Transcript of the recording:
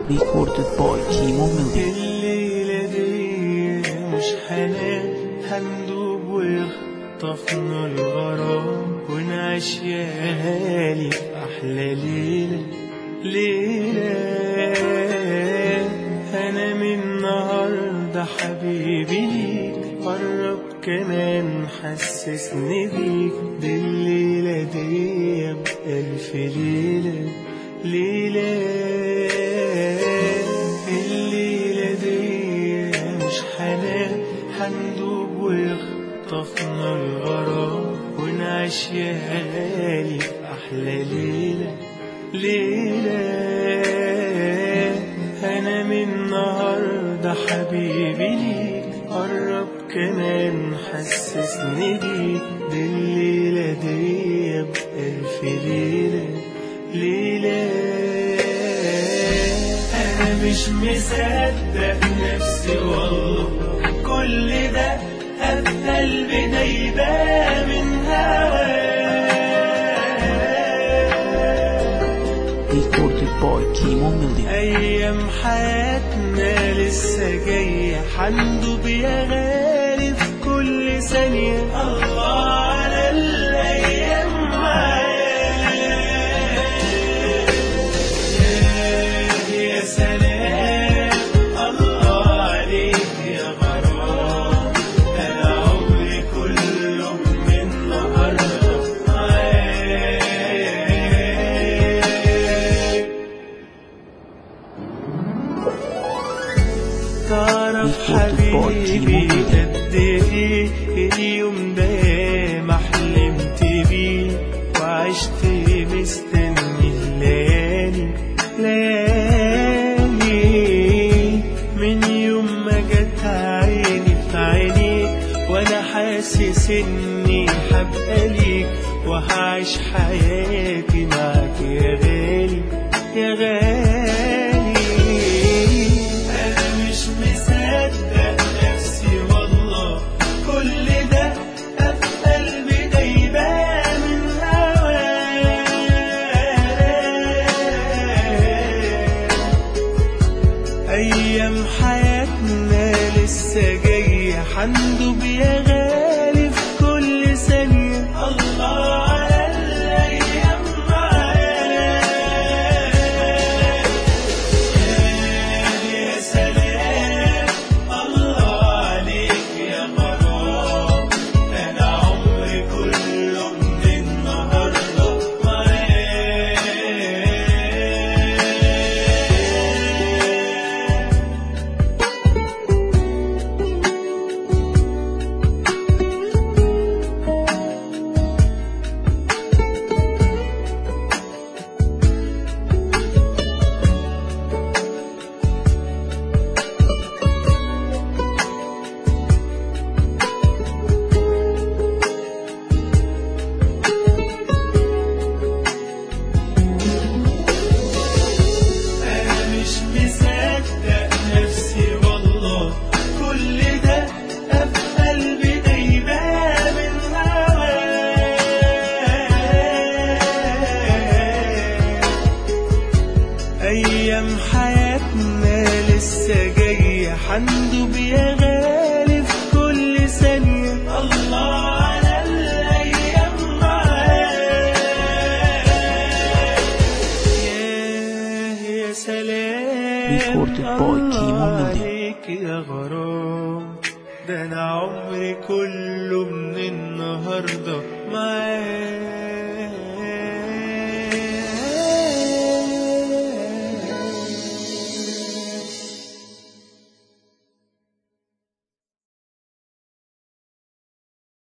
Recorded by Kimo Melody الليلة دي مش حنان هندوب ويخطفنا الغرام ونعيش يا هالي في أحلى ليلة ليلة أنا من النهاردة حبيبي ليك قرب كمان حسسني بيك دي الليلة دي بألف ليلة ليلة الليلة دي مش حنان هندوب ويخطفنا الغرام ونعيش يا هالي في أحلى ليلة ليلة أنا من النهاردة حبيبي ليك قرب كمان حسسني بيك دي الليلة دي بألف ليلة ليلة أنا مش مصدق نفسي والله كل ده في قلبي دايبة من هواك Recorded by Kimo Melody أيام حياتنا لسه جاية حندب يا غالي في كل ثانية الله على الأيام معاك يا سلام الله عليك يا غرام أنا عمري كله من النهاردة معاك تعرف حبيبي قد ايه اليوم ده ما حلمت بيه وعشت مستني الليالي ليالي من يوم ما جت عيني في عينيك وانا حاسس اني هبقى ليك وهعيش حياتي معاك يا غالي يا غالي انا مش مصدق نفسي والله كل ده في قلبي دايبه من هواك أيام حياتنا لسه جاية حندب يا غالي في كل ثانية الله على الأيام معاك يا سلام الله عليك يا غرام أنا عمري كله من النهاردة معاك أنا مش مصدق نفسي والله كل ده في قلبي دايبة من هواك أيام حياتنا لسه جاية حندب يا غالي في كل ثانية الله على الأيام معاك ياه يا سلام Recorded by Kimo الله Melody. عليك يا غرام ده أنا عمري كله من النهاردة معاك